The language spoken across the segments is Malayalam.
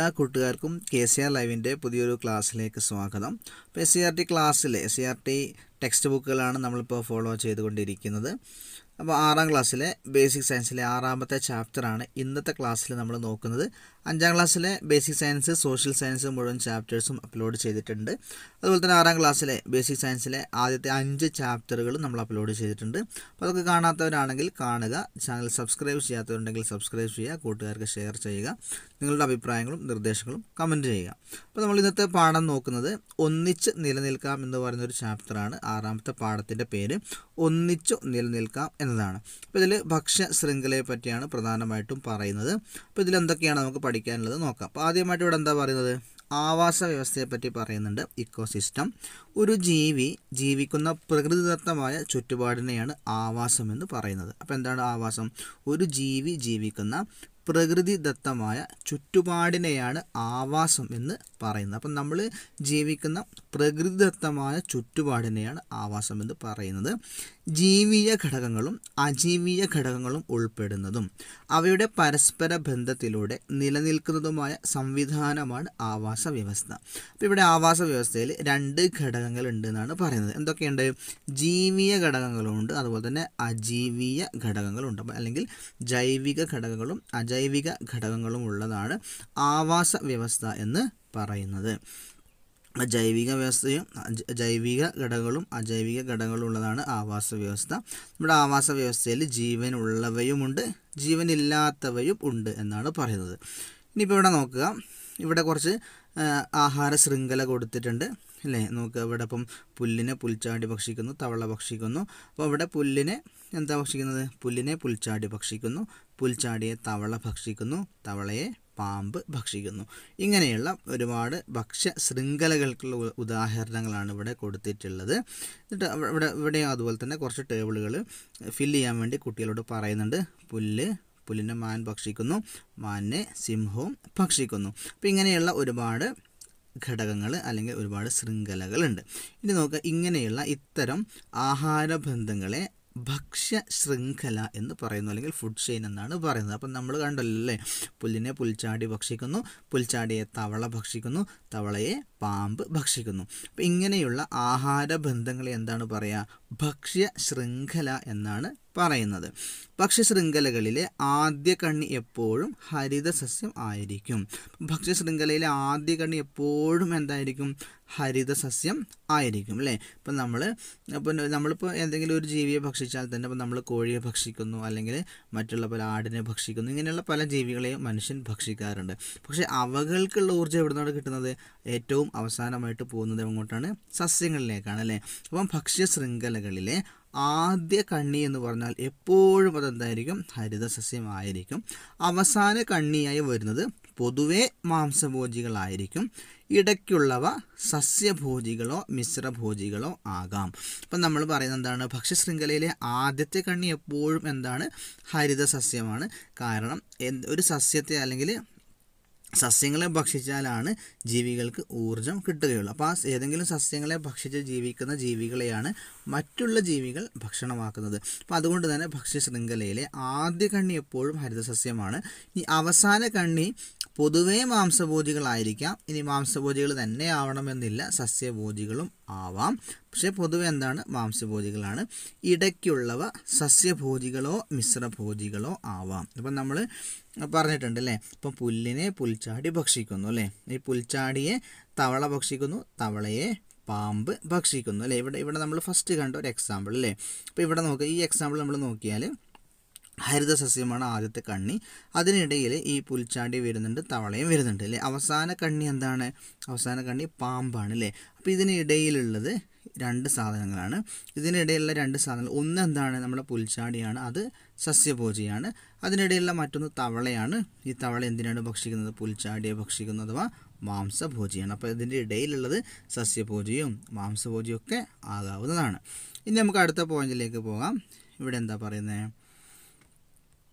എല്ലാ കൂട്ടുകാർക്കും കെ സി ആർ ലൈവിൻ്റെ പുതിയൊരു ക്ലാസ്സിലേക്ക് സ്വാഗതം അപ്പോൾ എസ് സി ആർ ടി ക്ലാസ്സിലെ S C R T text ബുക്കുകളാണ് നമ്മളിപ്പോൾ ഫോളോ ചെയ്തുകൊണ്ടിരിക്കുന്നത് അപ്പോൾ ആറാം ക്ലാസ്സിലെ ബേസിക് സയൻസിലെ ആറാമത്തെ ചാപ്റ്ററാണ് ഇന്നത്തെ ക്ലാസ്സിൽ നമ്മൾ നോക്കുന്നത് അഞ്ചാം ക്ലാസ്സിലെ ബേസിക് സയൻസ് സോഷ്യൽ സയൻസ് മുഴുവൻ ചാപ്റ്റേഴ്സും അപ്ലോഡ് ചെയ്തിട്ടുണ്ട് അതുപോലെ തന്നെ ആറാം ക്ലാസ്സിലെ ബേസിക് സയൻസിലെ ആദ്യത്തെ അഞ്ച് ചാപ്റ്ററുകളും നമ്മൾ അപ്ലോഡ് ചെയ്തിട്ടുണ്ട് അപ്പോൾ അതൊക്കെ കാണാത്തവരാണെങ്കിൽ കാണുക ചാനൽ സബ്സ്ക്രൈബ് ചെയ്യാത്തവരുണ്ടെങ്കിൽ സബ്സ്ക്രൈബ് ചെയ്യുക കൂട്ടുകാർക്ക് ഷെയർ ചെയ്യുക നിങ്ങളുടെ അഭിപ്രായങ്ങളും നിർദ്ദേശങ്ങളും കമൻറ്റ് ചെയ്യുക അപ്പോൾ നമ്മൾ ഇന്നത്തെ പാഠം നോക്കുന്നത് ഒന്നിച്ച് നിലനിൽക്കാം എന്ന് പറയുന്ന ഒരു ചാപ്റ്ററാണ് ആറാമത്തെ പാഠത്തിൻ്റെ പേര് ഒന്നിച്ചു നിലനിൽക്കാം എന്നതാണ് അപ്പോൾ ഇതിൽ ഭക്ഷ്യ ശൃംഖലയെ പറ്റിയാണ് പ്രധാനമായിട്ടും പറയുന്നത് അപ്പോൾ ഇതിൽ എന്തൊക്കെയാണ് നമുക്ക് പഠിക്കാനുള്ളത് നോക്കാം അപ്പോൾ ആദ്യമായിട്ട് ഇവിടെ എന്താ പറയുന്നത് ആവാസ വ്യവസ്ഥയെ പറ്റി പറയുന്നുണ്ട് ഇക്കോസിസ്റ്റം ഒരു ജീവി ജീവിക്കുന്ന പ്രകൃതിദത്തമായ ചുറ്റുപാടിനെയാണ് ആവാസം എന്ന് പറയുന്നത് അപ്പോൾ എന്താണ് ആവാസം ഒരു ജീവി ജീവിക്കുന്ന പ്രകൃതിദത്തമായ ചുറ്റുപാടിനെയാണ് ആവാസം എന്ന് പറയുന്നത് അപ്പം നമ്മൾ ജീവിക്കുന്ന പ്രകൃതിദത്തമായ ചുറ്റുപാടിനെയാണ് ആവാസം എന്ന് പറയുന്നത് ജീവിയ ഘടകങ്ങളും അജീവീയ ഘടകങ്ങളും ഉൾപ്പെടുന്നതും അവയുടെ പരസ്പര ബന്ധത്തിലൂടെ നിലനിൽക്കുന്നതുമായ സംവിധാനമാണ് ആവാസ വ്യവസ്ഥ അപ്പോൾ ഇവിടെ ആവാസ വ്യവസ്ഥയിൽ രണ്ട് ഘടകങ്ങൾ ഉണ്ട് എന്നാണ് പറയുന്നത് എന്തൊക്കെയുണ്ട് ജീവിയ ഘടകങ്ങളുണ്ട് അതുപോലെ തന്നെ അജീവീയ ഘടകങ്ങളുണ്ട് അല്ലെങ്കിൽ ജൈവിക ഘടകങ്ങളും അജൈവിക ഘടകങ്ങളും ഉള്ളതാണ് ആവാസ വ്യവസ്ഥ എന്ന് പറയുന്നത് ജൈവിക വ്യവസ്ഥയും ജൈവിക ഘടകങ്ങളും അജൈവിക ഘടകങ്ങളും ഉള്ളതാണ് ആവാസ വ്യവസ്ഥ നമ്മുടെ ആവാസ വ്യവസ്ഥയിൽ ജീവനുള്ളവയുമുണ്ട് ജീവനില്ലാത്തവയും ഉണ്ട് എന്നാണ് പറയുന്നത് ഇനിയിപ്പോൾ ഇവിടെ നോക്കുക ഇവിടെ കുറച്ച് ആഹാര ശൃംഖല കൊടുത്തിട്ടുണ്ട് അല്ലേ നോക്കുക ഇവിടെ ഇപ്പം പുല്ലിനെ പുൽച്ചാടി ഭക്ഷിക്കുന്നു തവള ഭക്ഷിക്കുന്നു അപ്പോൾ ഇവിടെ പുല്ലിനെ എന്താ ഭക്ഷിക്കുന്നത് പുല്ലിനെ പുൽച്ചാടി ഭക്ഷിക്കുന്നു പുൽച്ചാടിയെ തവള ഭക്ഷിക്കുന്നു തവളയെ പാമ്പ് ഭക്ഷിക്കുന്നു ഇങ്ങനെയുള്ള ഒരുപാട് ഭക്ഷ്യ ശൃംഖലകൾക്കുള്ള ഉദാഹരണങ്ങളാണ് ഇവിടെ കൊടുത്തിട്ടുള്ളത് എന്നിട്ട് ഇവിടെ ഇവിടെ അതുപോലെ തന്നെ കുറച്ച് ടേബിളുകൾ ഫില്ല് ചെയ്യാൻ വേണ്ടി കുട്ടികളോട് പറയുന്നുണ്ട് പുല്ല് പുല്ലിനെ മാൻ ഭക്ഷിക്കുന്നു മാനെ സിംഹവും ഭക്ഷിക്കുന്നു അപ്പോൾ ഇങ്ങനെയുള്ള ഒരുപാട് ഘടകങ്ങൾ അല്ലെങ്കിൽ ഒരുപാട് ശൃംഖലകളുണ്ട് ഇനി നോക്കുക ഇങ്ങനെയുള്ള ഇത്തരം ആഹാരബന്ധങ്ങളെ ഭക്ഷ്യ ശൃംഖല എന്ന് പറയുന്നു അല്ലെങ്കിൽ ഫുഡ് ചെയിൻ എന്നാണ് പറയുന്നത് അപ്പം നമ്മൾ കണ്ടല്ലോ അല്ലേ പുല്ലിനെ പുൽച്ചാടി ഭക്ഷിക്കുന്നു പുൽച്ചാടിയെ തവള ഭക്ഷിക്കുന്നു തവളയെ പാമ്പ് ഭക്ഷിക്കുന്നു അപ്പം ഇങ്ങനെയുള്ള ആഹാരബന്ധങ്ങളെ എന്താണ് പറയുക ഭക്ഷ്യ ശൃംഖല എന്നാണ് പറയുന്നത് ഭക്ഷ്യശൃംഖലകളിലെ ആദ്യ കണ്ണി എപ്പോഴും ഹരിത സസ്യം ആയിരിക്കും ഭക്ഷ്യശൃംഖലയിലെ ആദ്യ കണ്ണി എപ്പോഴും എന്തായിരിക്കും ഹരിത സസ്യം ആയിരിക്കും അല്ലേ ഇപ്പം നമ്മൾ ഇപ്പം നമ്മളിപ്പോൾ എന്തെങ്കിലും ഒരു ജീവിയെ ഭക്ഷിച്ചാൽ തന്നെ ഇപ്പം നമ്മൾ കോഴിയെ ഭക്ഷിക്കുന്നു അല്ലെങ്കിൽ മറ്റുള്ള പല ആടിനെ ഭക്ഷിക്കുന്നു ഇങ്ങനെയുള്ള പല ജീവികളെയും മനുഷ്യൻ ഭക്ഷിക്കാറുണ്ട് പക്ഷേ അവകൾക്കുള്ള ഊർജ്ജം എവിടെ നിന്നാണ് കിട്ടുന്നത് ഏറ്റവും അവസാനമായിട്ട് പോകുന്നത് എങ്ങോട്ടാണ് സസ്യങ്ങളിലേക്കാണ് അല്ലേ അപ്പം ഭക്ഷ്യശൃംഖലകളിലെ ആദ്യ കണ്ണി എന്ന് പറഞ്ഞാൽ എപ്പോഴും അതെന്തായിരിക്കും ഹരിതസസ്യമായിരിക്കും അവസാന കണ്ണിയായി വരുന്നത് പൊതുവെ മാംസഭോജികളായിരിക്കും ഇടയ്ക്കുള്ളവ സസ്യഭോജികളോ മിശ്രഭോജികളോ ആകാം അപ്പം നമ്മൾ പറയുന്നത് എന്താണ് ഭക്ഷ്യശൃംഖലയിലെ ആദ്യത്തെ കണ്ണി എപ്പോഴും എന്താണ് ഹരിതസസ്യമാണ് കാരണം ഒരു സസ്യത്തെ അല്ലെങ്കിൽ സസ്യങ്ങളെ ഭക്ഷിച്ചാലാണ് ജീവികൾക്ക് ഊർജം കിട്ടുകയുള്ളൂ അപ്പോൾ ആ ഏതെങ്കിലും സസ്യങ്ങളെ ഭക്ഷിച്ച് ജീവിക്കുന്ന ജീവികളെയാണ് മറ്റുള്ള ജീവികൾ ഭക്ഷണമാക്കുന്നത് അപ്പോൾ അതുകൊണ്ട് തന്നെ ഭക്ഷ്യശൃംഖലയിലെ ആദ്യ കണ്ണി എപ്പോഴും ഹരിതസസ്യമാണ് ഇനി അവസാന കണ്ണി പൊതുവേ മാംസഭോജികളായിരിക്കാം ഇനി മാംസഭോജികൾ തന്നെ ആവണമെന്നില്ല സസ്യഭോജികളും ആവാം പക്ഷേ പൊതുവെ എന്താണ് മാംസഭോജികളാണ് ഇടയ്ക്കുള്ളവ സസ്യഭോജികളോ മിശ്രഭോജികളോ ആവാം അപ്പം നമ്മൾ പറഞ്ഞിട്ടുണ്ട് അല്ലേ ഇപ്പം പുല്ലിനെ പുൽച്ചാടി ഭക്ഷിക്കുന്നു അല്ലേ ഈ പുൽച്ചാടിയെ തവള ഭക്ഷിക്കുന്നു തവളയെ പാമ്പ് ഭക്ഷിക്കുന്നു അല്ലേ ഇവിടെ ഇവിടെ നമ്മൾ ഫസ്റ്റ് കണ്ട ഒരു എക്സാമ്പിൾ അല്ലേ അപ്പോൾ ഇവിടെ നോക്കുക ഈ എക്സാമ്പിൾ നമ്മൾ നോക്കിയാൽ ഹരിതസസ്യമാണ് ആദ്യത്തെ കണ്ണി അതിനിടയിൽ ഈ പുൽച്ചാണ്ടി വരുന്നുണ്ട് തവളയും വരുന്നുണ്ട് അല്ലേ അവസാന കണ്ണി എന്താണ് അവസാന കണ്ണി പാമ്പാണ് അല്ലേ അപ്പോൾ ഇതിനിടയിലുള്ളത് രണ്ട് സാധനങ്ങളാണ് ഇതിനിടയിലുള്ള രണ്ട് സാധനങ്ങൾ ഒന്ന് എന്താണ് നമ്മുടെ പുൽച്ചാടിയാണ് അത് സസ്യഭോജിയാണ് അതിനിടയിലുള്ള മറ്റൊന്ന് തവളയാണ് ഈ തവള എന്തിനാണ് ഭക്ഷിക്കുന്നത് പുൽച്ചാടിയെ ഭക്ഷിക്കുന്നത് അഥവാ മാംസഭോജിയാണ് അപ്പോൾ ഇതിൻ്റെ ഇടയിലുള്ളത് സസ്യഭോജിയും മാംസഭോജിയും ഒക്കെ ആകാവുന്നതാണ് ഇനി നമുക്ക് അടുത്ത പോയിന്റിലേക്ക് പോകാം ഇവിടെ എന്താ പറയുന്നത്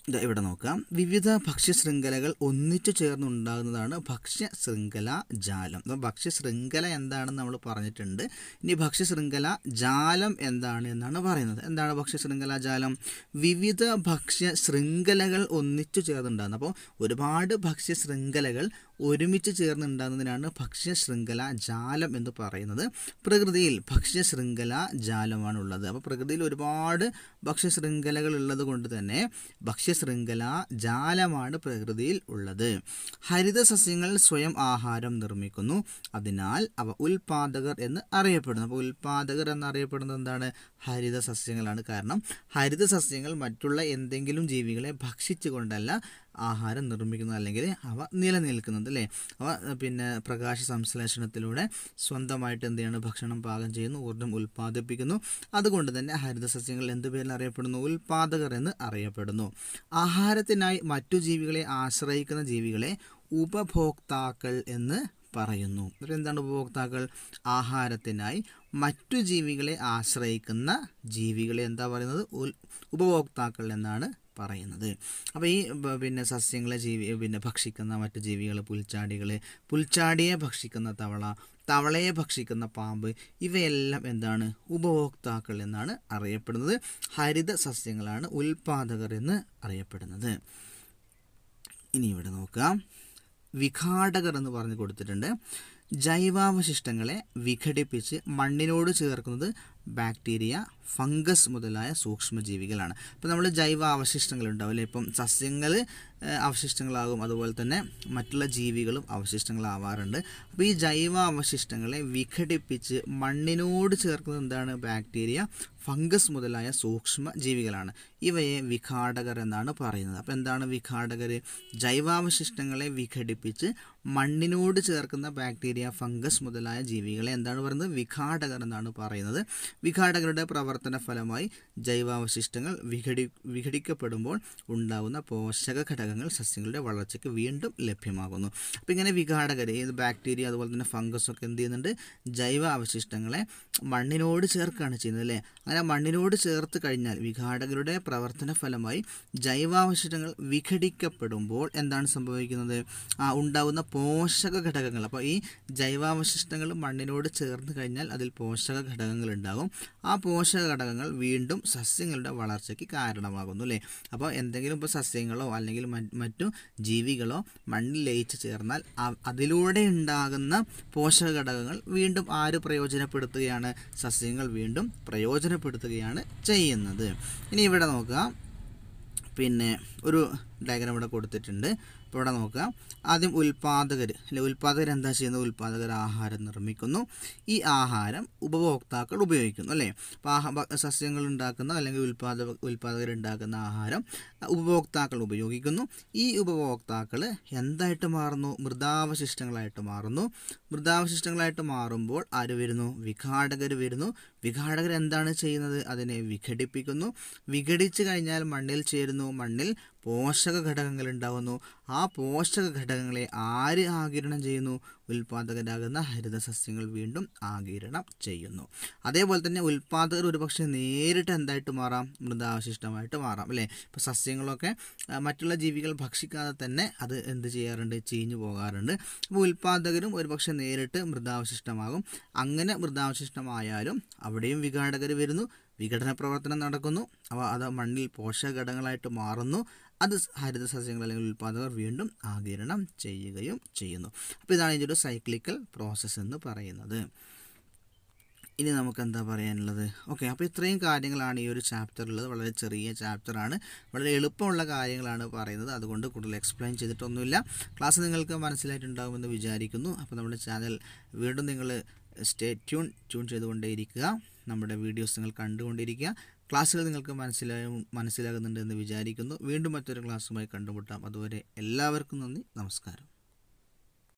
ഇതാ ഇവിടെ നോക്കാം വിവിധ ഭക്ഷ്യശൃംഖലകൾ ഒന്നിച്ചു ചേർന്നുണ്ടാകുന്നതാണ് ഭക്ഷ്യ ശൃംഖല ജാലം അപ്പോൾ ഭക്ഷ്യ ശൃംഖല എന്താണെന്ന് നമ്മൾ പറഞ്ഞിട്ടുണ്ട് ഇനി ഭക്ഷ്യ ശൃംഖല ജാലം എന്താണ് എന്നാണ് പറയുന്നത് എന്താണ് ഭക്ഷ്യ ശൃംഖല ജാലം വിവിധ ഭക്ഷ്യ ശൃംഖലകൾ ഒന്നിച്ചു ചേർന്നുണ്ടാകുന്നത് അപ്പോൾ ഒരുപാട് ഭക്ഷ്യ ശൃംഖലകൾ ഒരുമിച്ച് ചേർന്നുണ്ടാകുന്നതിനാണ് ഭക്ഷ്യ ശൃംഖല ജാലം എന്ന് പറയുന്നത് പ്രകൃതിയിൽ ഭക്ഷ്യ ശൃംഖല ജാലമാണുള്ളത് അപ്പോൾ പ്രകൃതിയിൽ ഒരുപാട് ഭക്ഷ്യ ശൃംഖലകൾ ഉള്ളത് കൊണ്ട് തന്നെ ഭക്ഷ്യശൃംഖല ജാലമാണ് പ്രകൃതിയിൽ ഉള്ളത് ഹരിത സസ്യങ്ങൾ സ്വയം ആഹാരം നിർമ്മിക്കുന്നു അതിനാൽ അവ ഉൽപാദകർ എന്ന് അറിയപ്പെടുന്നു അപ്പോൾ ഉൽപാദകർ എന്നറിയപ്പെടുന്നത് എന്താണ് ഹരിത സസ്യങ്ങളാണ് കാരണം ഹരിത സസ്യങ്ങൾ മറ്റുള്ള എന്തെങ്കിലും ജീവികളെ ഭക്ഷിച്ചുകൊണ്ടല്ല ആഹാരം നിർമ്മിക്കുന്നത് അല്ലെങ്കിൽ അവ നിലനിൽക്കുന്നത് അല്ലേ അവ പിന്നെ പ്രകാശ സംശ്ലേഷണത്തിലൂടെ സ്വന്തമായിട്ട് എന്ത് ചെയ്യാണ് ഭക്ഷണം പാകം ചെയ്യുന്നു ഊർജ്ജം ഉൽപ്പാദിപ്പിക്കുന്നു അതുകൊണ്ട് തന്നെ ഹരിത സസ്യങ്ങൾ എന്ത് പേരിൽ അറിയപ്പെടുന്നു ഉൽപാദകർ എന്ന് അറിയപ്പെടുന്നു ആഹാരത്തിനായി മറ്റു ജീവികളെ ആശ്രയിക്കുന്ന ജീവികളെ ഉപഭോക്താക്കൾ എന്ന് പറയുന്നു എന്നിട്ട് എന്താണ് ഉപഭോക്താക്കൾ ആഹാരത്തിനായി മറ്റു ജീവികളെ ആശ്രയിക്കുന്ന ജീവികളെ എന്താ പറയുന്നത് ഉൽ ഉപഭോക്താക്കൾ എന്നാണ് പറയുന്നത് അപ്പോൾ ഈ ബ- പിന്നെ സസ്യങ്ങളെ ജീവി പിന്നെ ഭക്ഷിക്കുന്ന മറ്റു ജീവികൾ പുൽച്ചാടികൾ പുൽച്ചാടിയെ ഭക്ഷിക്കുന്ന തവള തവളയെ ഭക്ഷിക്കുന്ന പാമ്പ് ഇവയെല്ലാം എന്താണ് ഉപഭോക്താക്കൾ എന്നാണ് അറിയപ്പെടുന്നത് ഹരിത സസ്യങ്ങളാണ് ഉൽപാദകർ എന്ന് അറിയപ്പെടുന്നത് ഇനി ഇവിടെ നോക്കാം വിഘാടകർ എന്ന് പറഞ്ഞ് കൊടുത്തിട്ടുണ്ട് ജൈവാവശിഷ്ടങ്ങളെ വിഘടിപ്പിച്ച് മണ്ണിനോട് ചേർക്കുന്നത് ബാക്ടീരിയ ഫംഗസ് മുതലായ സൂക്ഷ്മജീവികളാണ് അപ്പോൾ നമ്മൾ ജൈവ അവശിഷ്ടങ്ങൾ ഉണ്ടാവും അല്ലേ ഇപ്പം സസ്യങ്ങൾ ഏഹ്, അവശിഷ്ടങ്ങളാകും അതുപോലെ തന്നെ മറ്റുള്ള ജീവികളും അവശിഷ്ടങ്ങളാവാറുണ്ട് അപ്പോൾ ഈ ജൈവ അവശിഷ്ടങ്ങളെ വിഘടിപ്പിച്ച് മണ്ണിനോട് ചേർക്കുന്നത് എന്താണ് ബാക്ടീരിയ ഫംഗസ് മുതലായ സൂക്ഷ്മ ജീവികളാണ് ഇവയെ വിഘാടകർ എന്നാണ് പറയുന്നത് അപ്പോൾ എന്താണ് വിഘാടകർ ജൈവാവശിഷ്ടങ്ങളെ വിഘടിപ്പിച്ച് മണ്ണിനോട് ചേർക്കുന്ന ബാക്ടീരിയ ഫംഗസ് മുതലായ ജീവികളെ എന്താണ് പറയുന്നത് വിഘാടകർ എന്നാണ് പറയുന്നത് വിഘാടകരുടെ പ്രവർത്തന ഫലമായി ജൈവാവശിഷ്ടങ്ങൾ വിഘടി വിഘടിക്കപ്പെടുമ്പോൾ ഉണ്ടാകുന്ന പോഷക ഘടകങ്ങൾ സസ്യങ്ങളുടെ വളർച്ചയ്ക്ക് വീണ്ടും ലഭ്യമാകുന്നു അപ്പോൾ ഇങ്ങനെ വിഘാടകർ ഏത് ബാക്ടീരിയ അതുപോലെ തന്നെ ഫംഗസ് ഒക്കെ എന്ത് ചെയ്യുന്നുണ്ട് ജൈവ അവശിഷ്ടങ്ങളെ മണ്ണിനോട് ചേർക്കുകയാണ് ചെയ്യുന്നത് അല്ലേ അങ്ങനെ മണ്ണിനോട് ചേർത്ത് കഴിഞ്ഞാൽ വിഘാടകരുടെ പ്രവർത്തന ഫലമായി ജൈവാവശിഷ്ടങ്ങൾ വിഘടിക്കപ്പെടുമ്പോൾ എന്താണ് സംഭവിക്കുന്നത് ആ ഉണ്ടാകുന്ന പോഷക ഘടകങ്ങൾ അപ്പോൾ ഈ ജൈവാവശിഷ്ടങ്ങൾ മണ്ണിനോട് ചേർന്ന് കഴിഞ്ഞാൽ അതിൽ പോഷക ഘടകങ്ങൾ ഉണ്ടാകും ആ പോഷക ഘടകങ്ങൾ വീണ്ടും സസ്യങ്ങളുടെ വളർച്ചയ്ക്ക് കാരണമാകുന്നു അല്ലേ അപ്പോൾ എന്തെങ്കിലും ഇപ്പോൾ സസ്യങ്ങളോ അല്ലെങ്കിൽ മ- മറ്റു ജീവികളോ മണ്ണിൽ ലയിച്ച് ചേർന്നാൽ അ- അതിലൂടെ ഉണ്ടാകുന്ന പോഷക ഘടകങ്ങൾ വീണ്ടും ആര് പ്രയോജനപ്പെടുത്തുകയാണ് സസ്യങ്ങൾ വീണ്ടും പ്രയോജനപ്പെടുത്തുകയാണ് ചെയ്യുന്നത് ഇനി ഇവിടെ നോക്കുക പിന്നെ ഒരു ഡയഗ്രാം ഇവിടെ കൊടുത്തിട്ടുണ്ട് അപ്പോൾ ഇവിടെ നോക്കുക ആദ്യം ഉൽപാദകർ അല്ലെ ഉൽപാദകർ എന്താ ചെയ്യുന്നത് ഉൽപാദകർ ആഹാരം നിർമ്മിക്കുന്നു ഈ ആഹാരം ഉപഭോക്താക്കൾ ഉപയോഗിക്കുന്നു അല്ലേ അപ്പോൾ ആഹ ഭ- സസ്യങ്ങൾ ഉണ്ടാക്കുന്ന അല്ലെങ്കിൽ ഉൽപാദക ഉൽപാദകർ ഉണ്ടാക്കുന്ന ആഹാരം അഹ് ഉപഭോക്താക്കൾ ഉപയോഗിക്കുന്നു ഈ ഉപഭോക്താക്കൾ എന്തായിട്ട് മാറുന്നു മൃതാവശിഷ്ടങ്ങളായിട്ട് മാറുന്നു മൃതാവശിഷ്ടങ്ങളായിട്ട് മാറുമ്പോൾ ആര് വരുന്നു വിഘാടകർ വരുന്നു വിഘാടകർ എന്താണ് ചെയ്യുന്നത് അതിനെ വിഘടിപ്പിക്കുന്നു വിഘടിച്ച് കഴിഞ്ഞാൽ മണ്ണിൽ ചേരുന്നു മണ്ണിൽ പോഷക ഘടകങ്ങൾ ഉണ്ടാകുന്നു ആ പോഷക ഘടകങ്ങളെ ആര് ആകിരണം ചെയ്യുന്നു ഉൽപാദകരാകുന്ന ഹരിത സസ്യങ്ങൾ വീണ്ടും ആകിരണം ചെയ്യുന്നു അതേപോലെ തന്നെ ഉൽപാദകർ ഒരുപക്ഷെ നേരിട്ട് എന്തായിട്ട് മാറാം മൃതാവശിഷ്ടമായിട്ട് മാറാം അല്ലേ ഇപ്പോൾ സസ്യങ്ങളൊക്കെ ആ, മറ്റുള്ള ജീവികൾ ഭക്ഷിക്കാതെ തന്നെ അത് എന്ത് ചെയ്യാറുണ്ട് ചീഞ്ഞു പോകാറുണ്ട് അപ്പോൾ ഉൽപാദകരും ഒരുപക്ഷെ നേരിട്ട് മൃതാവശിഷ്ടമാകും അങ്ങനെ മൃതാവശിഷ്ടമായാലും അവിടെയും വിഘാടകർ വരുന്നു വിഘടന പ്രവർത്തനം നടക്കുന്നു അവ അത് മണ്ണിൽ പോഷക ഘടകങ്ങളായിട്ട് മാറുന്നു അത് ഹരിത സസ്യങ്ങൾ അല്ലെങ്കിൽ ഉൽപാദകർ വീണ്ടും ആകിരണം ചെയ്യുകയും ചെയ്യുന്നു അപ്പോൾ ഇതാണ് ഇതിൻ്റെ ഒരു സൈക്ലിക്കൽ പ്രോസസ്സ് എന്ന് പറയുന്നത് ഇനി നമുക്ക് എന്താ പറയാനുള്ളത് ഓക്കെ അപ്പോൾ ഇത്രയും കാര്യങ്ങളാണ് ഈ ഒരു ചാപ്റ്ററിലുള്ളത് വളരെ ചെറിയ ചാപ്റ്ററാണ് വളരെ എളുപ്പമുള്ള കാര്യങ്ങളാണ് പറയുന്നത് അതുകൊണ്ട് കൂടുതൽ എക്സ്പ്ലെയിൻ ചെയ്തിട്ടൊന്നുമില്ല ക്ലാസ് നിങ്ങൾക്ക് മനസ്സിലായിട്ടുണ്ടാകുമെന്ന് വിചാരിക്കുന്നു അപ്പോൾ നമ്മുടെ ചാനൽ വീണ്ടും നിങ്ങൾ സ്റ്റേ ട്യൂൺ ട്യൂൺ ചെയ്തുകൊണ്ടേയിരിക്കുക നമ്മുടെ വീഡിയോസ് നിങ്ങൾ കണ്ടുകൊണ്ടിരിക്കുക ക്ലാസ്സുകൾ നിങ്ങൾക്ക് മനസ്സിലായും മനസ്സിലാകുന്നുണ്ട് എന്ന് വിചാരിക്കുന്നു വീണ്ടും മറ്റൊരു ക്ലാസ്സുമായി കണ്ടുമുട്ടാം അതുവരെ എല്ലാവർക്കും നന്ദി നമസ്കാരം